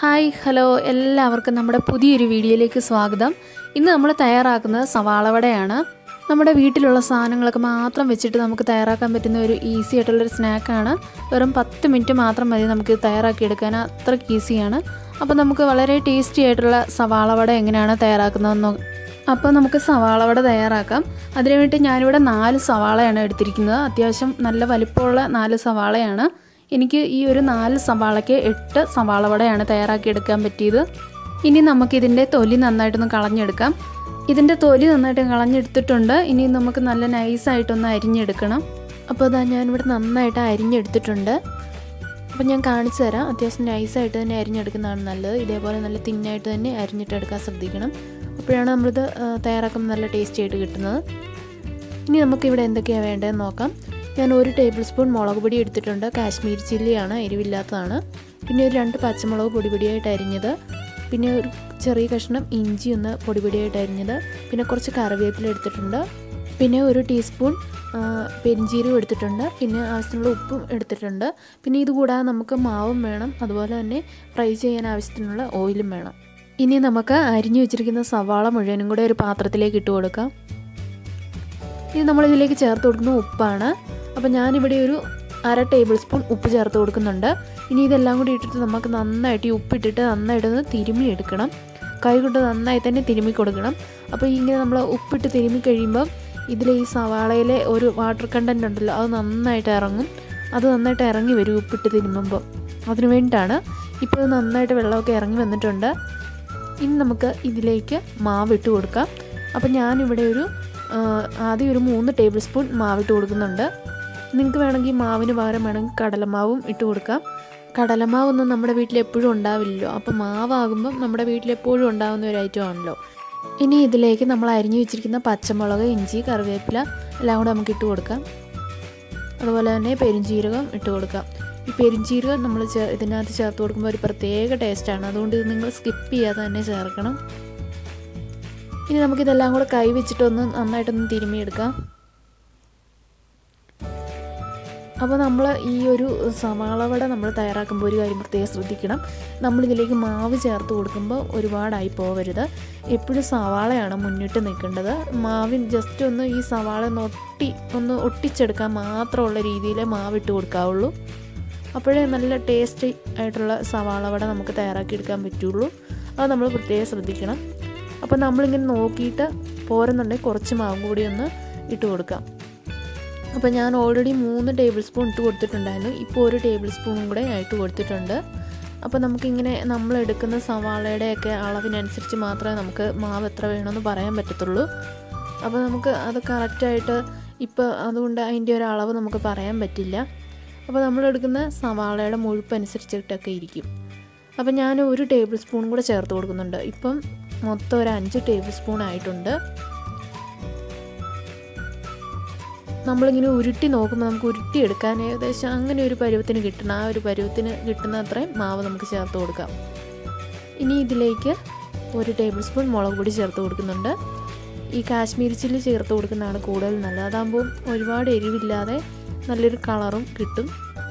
hi hello എല്ലാവർക്കും നമ്മുടെ പുതിയൊരു വീഡിയോയിലേക്ക് സ്വാഗതം ഇന്ന് നമ്മൾ തയ്യാറാക്കുന്നത് സവാള വടയാണ് നമ്മുടെ വീട്ടിലുള്ള സാധനങ്ങളൊക്കെ മാത്രം വെച്ചിട്ട് നമുക്ക് തയ്യാറാക്കാൻ പറ്റുന്ന ഒരു ഈസി ആയിട്ടുള്ളൊരു സ്നാക്കാണ് വെറും പത്ത് മിനിറ്റ് മാത്രം മതി നമുക്ക് തയ്യാറാക്കിയെടുക്കാൻ അത്രയ്ക്ക് ഈസിയാണ് അപ്പോൾ നമുക്ക് വളരെ ടേസ്റ്റി ആയിട്ടുള്ള സവാള വട എങ്ങനെയാണ് തയ്യാറാക്കുന്നതെന്ന് അപ്പോൾ നമുക്ക് സവാള വട തയ്യാറാക്കാം അതിനു വേണ്ടി ഞാനിവിടെ നാല് സവാളയാണ് എടുത്തിരിക്കുന്നത് അത്യാവശ്യം നല്ല വലിപ്പമുള്ള നാല് സവാളയാണ് എനിക്ക് ഈ ഒരു നാല് സവാളയ്ക്ക് എട്ട് സവാള വടയാണ് തയ്യാറാക്കിയെടുക്കാൻ പറ്റിയത് ഇനി നമുക്കിതിൻ്റെ തൊലി നന്നായിട്ടൊന്ന് കളഞ്ഞെടുക്കാം ഇതിൻ്റെ തൊലി നന്നായിട്ട് കളഞ്ഞെടുത്തിട്ടുണ്ട് ഇനി നമുക്ക് നല്ല നൈസായിട്ടൊന്ന് അരിഞ്ഞെടുക്കണം അപ്പോൾ അതാ ഞാനിവിടെ നന്നായിട്ട് അരിഞ്ഞെടുത്തിട്ടുണ്ട് അപ്പോൾ ഞാൻ കാണിച്ചു തരാം അത്യാവശ്യം നൈസായിട്ട് തന്നെ അരിഞ്ഞെടുക്കുന്നതാണ് നല്ലത് ഇതേപോലെ നല്ല തിന്നായിട്ട് തന്നെ അരിഞ്ഞിട്ടെടുക്കാൻ ശ്രദ്ധിക്കണം അപ്പോഴാണ് നമ്മളിത് തയ്യാറാക്കുമ്പോൾ നല്ല ടേസ്റ്റി ആയിട്ട് കിട്ടുന്നത് ഇനി നമുക്കിവിടെ എന്തൊക്കെയാണ് വേണ്ടതെന്ന് നോക്കാം ഞാൻ ഒരു ടേബിൾ സ്പൂൺ മുളക് പൊടി എടുത്തിട്ടുണ്ട് കാശ്മീരി ചില്ലിയാണ് എരിവില്ലാത്തതാണ് പിന്നെ ഒരു രണ്ട് പച്ചമുളക് പൊടി പൊടിയായിട്ട് അരിഞ്ഞത് പിന്നെ ഒരു ചെറിയ കഷ്ണം ഇഞ്ചി ഒന്ന് പൊടി പൊടിയായിട്ട് അരിഞ്ഞത് പിന്നെ കുറച്ച് കറിവേപ്പില എടുത്തിട്ടുണ്ട് പിന്നെ ഒരു ടീസ്പൂൺ പെരിഞ്ചീരകം എടുത്തിട്ടുണ്ട് പിന്നെ ആവശ്യത്തിനുള്ള ഉപ്പും എടുത്തിട്ടുണ്ട് പിന്നെ ഇത് കൂടാതെ നമുക്ക് മാവും വേണം അതുപോലെ തന്നെ ഫ്രൈ ചെയ്യാൻ ആവശ്യത്തിനുള്ള ഓയിലും വേണം ഇനി നമുക്ക് അരിഞ്ഞു വെച്ചിരിക്കുന്ന സവാള മുഴുവനും കൂടെ ഒരു പാത്രത്തിലേക്ക് ഇട്ട് കൊടുക്കാം ഇനി നമ്മളിതിലേക്ക് ചേർത്ത് കൊടുക്കുന്ന ഉപ്പാണ് അപ്പോൾ ഞാനിവിടെ ഒരു അര ടേബിൾ സ്പൂൺ ഉപ്പ് ചേർത്ത് കൊടുക്കുന്നുണ്ട് ഇനി ഇതെല്ലാം കൂടി ഇട്ടിട്ട് നമുക്ക് നന്നായിട്ട് ഈ ഉപ്പിട്ടിട്ട് നന്നായിട്ടൊന്ന് തിരുമ്മി എടുക്കണം കൈ കൊണ്ട് നന്നായി തന്നെ തിരുമ്മി കൊടുക്കണം അപ്പോൾ ഇങ്ങനെ നമ്മൾ ഉപ്പിട്ട് തിരുമ്മി കഴിയുമ്പം ഇതിൽ ഈ സവാളയിലെ ഒരു വാട്ടർ കണ്ടൻറ്റ് ഉണ്ടല്ലോ അത് നന്നായിട്ട് ഇറങ്ങും അത് നന്നായിട്ട് ഇറങ്ങി വരും ഉപ്പിട്ട് തിരുമ്മുമ്പോൾ അതിന് വേണ്ടിയിട്ടാണ് ഇപ്പോൾ ഇത് നന്നായിട്ട് വെള്ളമൊക്കെ ഇറങ്ങി വന്നിട്ടുണ്ട് ഇനി നമുക്ക് ഇതിലേക്ക് മാവ് ഇട്ട് കൊടുക്കാം അപ്പോൾ ഞാനിവിടെ ഒരു ആദ്യം ഒരു മൂന്ന് ടേബിൾ സ്പൂൺ മാവിട്ട് കൊടുക്കുന്നുണ്ട് നിങ്ങൾക്ക് വേണമെങ്കിൽ മാവിന് പകരം വേണമെങ്കിൽ കടലമാവും ഇട്ട് കൊടുക്കാം കടലമാവൊന്നും നമ്മുടെ വീട്ടിൽ എപ്പോഴും ഉണ്ടാവില്ലല്ലോ അപ്പോൾ മാവാകുമ്പം നമ്മുടെ വീട്ടിൽ എപ്പോഴും ഉണ്ടാകുന്ന ഒരു ഐറ്റം ആണല്ലോ ഇനി ഇതിലേക്ക് നമ്മൾ അരിഞ്ഞു വെച്ചിരിക്കുന്ന പച്ചമുളക് ഇഞ്ചി കറിവേപ്പില എല്ലാം കൂടെ നമുക്ക് ഇട്ട് കൊടുക്കാം അതുപോലെ തന്നെ പെരിഞ്ചീരകം ഇട്ട് കൊടുക്കാം ഈ പെരിഞ്ചീരകം നമ്മൾ ഇതിനകത്ത് ചേർത്ത് കൊടുക്കുമ്പോൾ ഒരു പ്രത്യേക ടേസ്റ്റാണ് അതുകൊണ്ട് ഇത് നിങ്ങൾ സ്കിപ്പ് ചെയ്യാതെ തന്നെ ചേർക്കണം ഇനി നമുക്കിതെല്ലാം കൂടെ കൈ വെച്ചിട്ടൊന്ന് നന്നായിട്ടൊന്ന് തിരുമ്മിയെടുക്കാം അപ്പോൾ നമ്മൾ ഈ ഒരു സവാള വട നമ്മൾ തയ്യാറാക്കുമ്പോൾ ഒരു കാര്യം പ്രത്യേകം ശ്രദ്ധിക്കണം നമ്മളിതിലേക്ക് മാവ് ചേർത്ത് കൊടുക്കുമ്പോൾ ഒരുപാടായി പോവരുത് എപ്പോഴും സവാളയാണ് മുന്നിട്ട് നിൽക്കേണ്ടത് മാവിൻ ജസ്റ്റ് ഒന്ന് ഈ സവാള ഒന്ന് ഒട്ടി ഒന്ന് ഒട്ടിച്ചെടുക്കാൻ മാത്രമുള്ള രീതിയിൽ മാവിട്ട് കൊടുക്കാവുള്ളൂ അപ്പോഴേ നല്ല ടേസ്റ്റി ആയിട്ടുള്ള സവാള വട നമുക്ക് തയ്യാറാക്കിയെടുക്കാൻ പറ്റുള്ളൂ അത് നമ്മൾ പ്രത്യേകം ശ്രദ്ധിക്കണം അപ്പോൾ നമ്മളിങ്ങനെ നോക്കിയിട്ട് പോരുന്നുണ്ടെങ്കിൽ കുറച്ച് മാവും കൂടി ഒന്ന് ഇട്ട് കൊടുക്കാം അപ്പോൾ ഞാൻ ഓൾറെഡി മൂന്ന് ടേബിൾ സ്പൂൺ ഇട്ട് കൊടുത്തിട്ടുണ്ടായിരുന്നു ഇപ്പോൾ ഒരു ടേബിൾ സ്പൂണും കൂടെ ആയിട്ട് കൊടുത്തിട്ടുണ്ട് അപ്പോൾ നമുക്കിങ്ങനെ നമ്മൾ എടുക്കുന്ന സവാളയുടെയൊക്കെ അളവിനനുസരിച്ച് മാത്രമേ നമുക്ക് മാവ് എത്ര വേണമെന്ന് പറയാൻ പറ്റത്തുള്ളൂ അപ്പോൾ നമുക്ക് അത് കറക്റ്റായിട്ട് ഇപ്പോൾ അതുകൊണ്ട് അതിൻ്റെ ഒരു അളവ് നമുക്ക് പറയാൻ പറ്റില്ല അപ്പോൾ നമ്മൾ എടുക്കുന്ന സവാളയുടെ മുഴുപ്പ് അനുസരിച്ചിട്ടൊക്കെ ഇരിക്കും അപ്പോൾ ഞാൻ ഒരു ടേബിൾ സ്പൂൺ കൂടെ ചേർത്ത് കൊടുക്കുന്നുണ്ട് ഇപ്പം മൊത്തം ഒരു അഞ്ച് ടേബിൾ സ്പൂൺ ആയിട്ടുണ്ട് നമ്മളിങ്ങനെ ഉരുട്ടി നോക്കുമ്പോൾ നമുക്ക് ഉരുട്ടി എടുക്കാൻ ഏകദേശം അങ്ങനെ ഒരു പരുവത്തിന് കിട്ടണം ആ ഒരു പരുവത്തിന് കിട്ടുന്ന അത്രയും മാവ് നമുക്ക് ചേർത്ത് കൊടുക്കാം ഇനി ഇതിലേക്ക് ഒരു ടേബിൾ സ്പൂൺ മുളക് പൊടി ചേർത്ത് കൊടുക്കുന്നുണ്ട് ഈ കാശ്മീരി ചില്ലി ചേർത്ത് കൊടുക്കുന്നതാണ് കൂടുതൽ നല്ലത് അതാകുമ്പോൾ ഒരുപാട് എരിവില്ലാതെ നല്ലൊരു കളറും കിട്ടും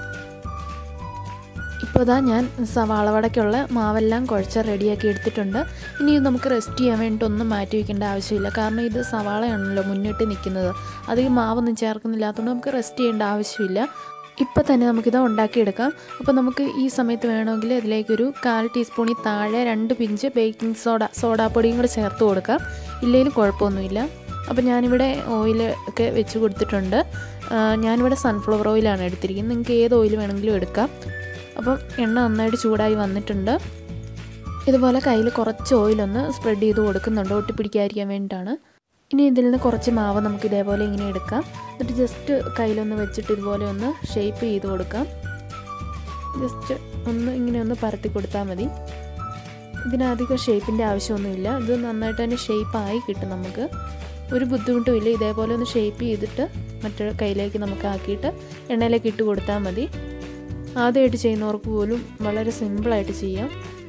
ഇപ്പോൾ ഇതാ ഞാൻ സവാള വടയ്ക്കുള്ള മാവെല്ലാം കുഴച്ച് റെഡിയാക്കി എടുത്തിട്ടുണ്ട് ഇനി ഇത് നമുക്ക് റെസ്റ്റ് ചെയ്യാൻ വേണ്ടിയിട്ട് ഒന്നും മാറ്റി വയ്ക്കേണ്ട ആവശ്യമില്ല കാരണം ഇത് സവാളയാണല്ലോ മുന്നിട്ട് നിൽക്കുന്നത് അത് ഈ മാവൊന്നും ചേർക്കുന്നില്ലാത്തതുകൊണ്ട് നമുക്ക് റെസ്റ്റ് ചെയ്യേണ്ട ആവശ്യമില്ല ഇപ്പോൾ തന്നെ നമുക്കിത് ഉണ്ടാക്കിയെടുക്കാം അപ്പോൾ നമുക്ക് ഈ സമയത്ത് വേണമെങ്കിൽ ഇതിലേക്കൊരു കാൽ ടീസ്പൂണിൽ താഴെ രണ്ട് പിഞ്ച് ബേക്കിംഗ് സോഡ സോഡാപ്പൊടിയും കൂടെ ചേർത്ത് കൊടുക്കാം ഇല്ലെങ്കിലും കുഴപ്പമൊന്നുമില്ല അപ്പോൾ ഞാനിവിടെ ഓയിൽ ഒക്കെ വെച്ച് കൊടുത്തിട്ടുണ്ട് ഞാനിവിടെ സൺഫ്ലവർ ഓയിലാണ് എടുത്തിരിക്കുന്നത് നിങ്ങൾക്ക് ഏത് ഓയിൽ വേണമെങ്കിലും എടുക്കാം അപ്പം എണ്ണ നന്നായിട്ട് ചൂടായി വന്നിട്ടുണ്ട് ഇതുപോലെ കയ്യിൽ കുറച്ച് ഓയിലൊന്ന് സ്പ്രെഡ് ചെയ്ത് കൊടുക്കുന്നുണ്ട് ഒട്ടിപ്പിടിക്കാതിരിക്കാൻ വേണ്ടിയിട്ടാണ് ഇനി ഇതിൽ നിന്ന് കുറച്ച് മാവ് നമുക്ക് ഇതേപോലെ ഇങ്ങനെ എടുക്കാം എന്നിട്ട് ജസ്റ്റ് കയ്യിലൊന്ന് വെച്ചിട്ട് ഇതുപോലെ ഒന്ന് ഷേപ്പ് ചെയ്ത് കൊടുക്കാം ജസ്റ്റ് ഒന്ന് ഇങ്ങനെ ഒന്ന് പരത്തി കൊടുത്താൽ മതി ഇതിനധികം ഷേപ്പിൻ്റെ ആവശ്യമൊന്നുമില്ല ഇത് നന്നായിട്ട് തന്നെ ഷേപ്പായി കിട്ടും നമുക്ക് ഒരു ബുദ്ധിമുട്ടും ഇല്ല ഇതേപോലെ ഒന്ന് ഷേപ്പ് ചെയ്തിട്ട് മറ്റൊരു കയ്യിലേക്ക് നമുക്ക് ആക്കിയിട്ട് എണ്ണയിലേക്ക് ഇട്ട് കൊടുത്താൽ മതി ആദ്യമായിട്ട് ചെയ്യുന്നവർക്ക് പോലും വളരെ സിമ്പിളായിട്ട് ചെയ്യാം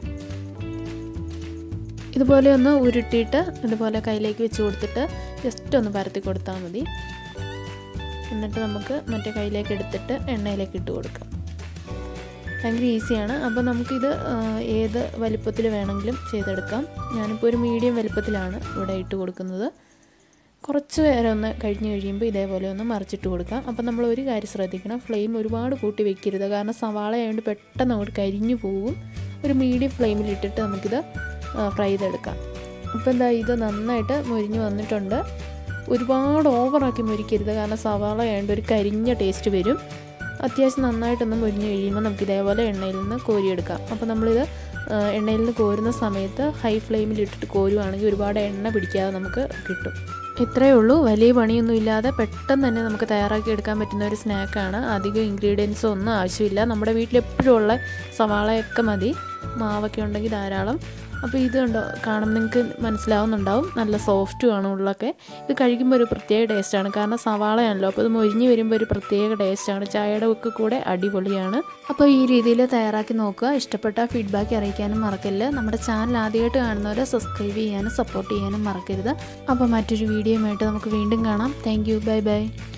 ഇതുപോലെ ഒന്ന് ഉരുട്ടിയിട്ട് ഇതുപോലെ കയ്യിലേക്ക് വെച്ച് കൊടുത്തിട്ട് ജസ്റ്റ് ഒന്ന് പരത്തി കൊടുത്താൽ മതി എന്നിട്ട് നമുക്ക് മറ്റേ കയ്യിലേക്ക് എടുത്തിട്ട് എണ്ണയിലേക്ക് ഇട്ട് കൊടുക്കാം ഭയങ്കര ഈസിയാണ് അപ്പോൾ നമുക്കിത് ആ, ഏത് വലിപ്പത്തിൽ വേണമെങ്കിലും ചെയ്തെടുക്കാം ഞാനിപ്പോൾ ഒരു മീഡിയം വലിപ്പത്തിലാണ് ഇവിടെ ഇട്ട് കൊടുക്കുന്നത് കുറച്ച് നേരം ഒന്ന് കഴിഞ്ഞ് കഴിയുമ്പോൾ ഇതേപോലെ ഒന്ന് മറിച്ചിട്ട് കൊടുക്കാം അപ്പം നമ്മൾ ഒരു കാര്യം ശ്രദ്ധിക്കണം ഫ്ലെയിം ഒരുപാട് കൂട്ടി വെക്കരുത് കാരണം സവാള ആയതുകൊണ്ട് പെട്ടെന്ന് അങ്ങോട്ട് കരിഞ്ഞു പോകും ഒരു മീഡിയം ഫ്ലെയിമിൽ ഇട്ടിട്ട് നമുക്കിത് ഫ്രൈ ചെയ്തെടുക്കാം അപ്പോൾ എന്താ ഇത് നന്നായിട്ട് മുരിഞ്ഞ് വന്നിട്ടുണ്ട് ഒരുപാട് ഓവറാക്കി മുരിക്കരുത് കാരണം സവാള ആയതുകൊണ്ട് ഒരു കരിഞ്ഞ ടേസ്റ്റ് വരും അത്യാവശ്യം നന്നായിട്ടൊന്ന് മുരിഞ്ഞ് കഴിയുമ്പോൾ നമുക്ക് ഇതേപോലെ എണ്ണയിൽ നിന്ന് കോരിയെടുക്കാം അപ്പോൾ നമ്മളിത് ആ, എണ്ണയിൽ നിന്ന് കോരുന്ന സമയത്ത് ഹൈ ഫ്ലെയിമിൽ ഇട്ടിട്ട് കോരുവാണെങ്കിൽ ഒരുപാട് എണ്ണ പിടിക്കാതെ നമുക്ക് കിട്ടും ഇത്രയേ ഉള്ളൂ വലിയ പണിയൊന്നും ഇല്ലാതെ പെട്ടെന്ന് തന്നെ നമുക്ക് തയ്യാറാക്കി എടുക്കാൻ പറ്റുന്ന ഒരു സ്നാക്കാണ് അധികം ഇൻഗ്രീഡിയൻസ് ഒന്നും ആവശ്യമില്ല നമ്മുടെ വീട്ടിൽ എപ്പോഴും ഉള്ള സവാളയൊക്കെ മതി മാവൊക്കെ ഉണ്ടെങ്കിൽ ധാരാളം അപ്പോൾ ഇത് കണ്ടോ കാണുമ്പോൾ നിങ്ങൾക്ക് മനസ്സിലാവുന്നുണ്ടാവും നല്ല സോഫ്റ്റും ആണ് ഉള്ളൊക്കെ ഇത് കഴിക്കുമ്പോൾ ഒരു പ്രത്യേക ടേസ്റ്റാണ് കാരണം സവാളയാണല്ലോ അപ്പോൾ ഇത് മൊരിഞ്ഞ് വരുമ്പോൾ ഒരു പ്രത്യേക ടേസ്റ്റാണ് ചായയുടെ ഒക്കെ കൂടെ അടിപൊളിയാണ് അപ്പോൾ ഈ രീതിയിൽ തയ്യാറാക്കി നോക്കുക ഇഷ്ടപ്പെട്ട ഫീഡ്ബാക്ക് അറിയിക്കാനും മറക്കല്ല നമ്മുടെ ചാനൽ ആദ്യമായിട്ട് കാണുന്നവരെ സബ്സ്ക്രൈബ് ചെയ്യാനും സപ്പോർട്ട് ചെയ്യാനും മറക്കരുത് അപ്പോൾ മറ്റൊരു വീഡിയോയുമായിട്ട് നമുക്ക് വീണ്ടും കാണാം താങ്ക് യു ബൈ ബൈ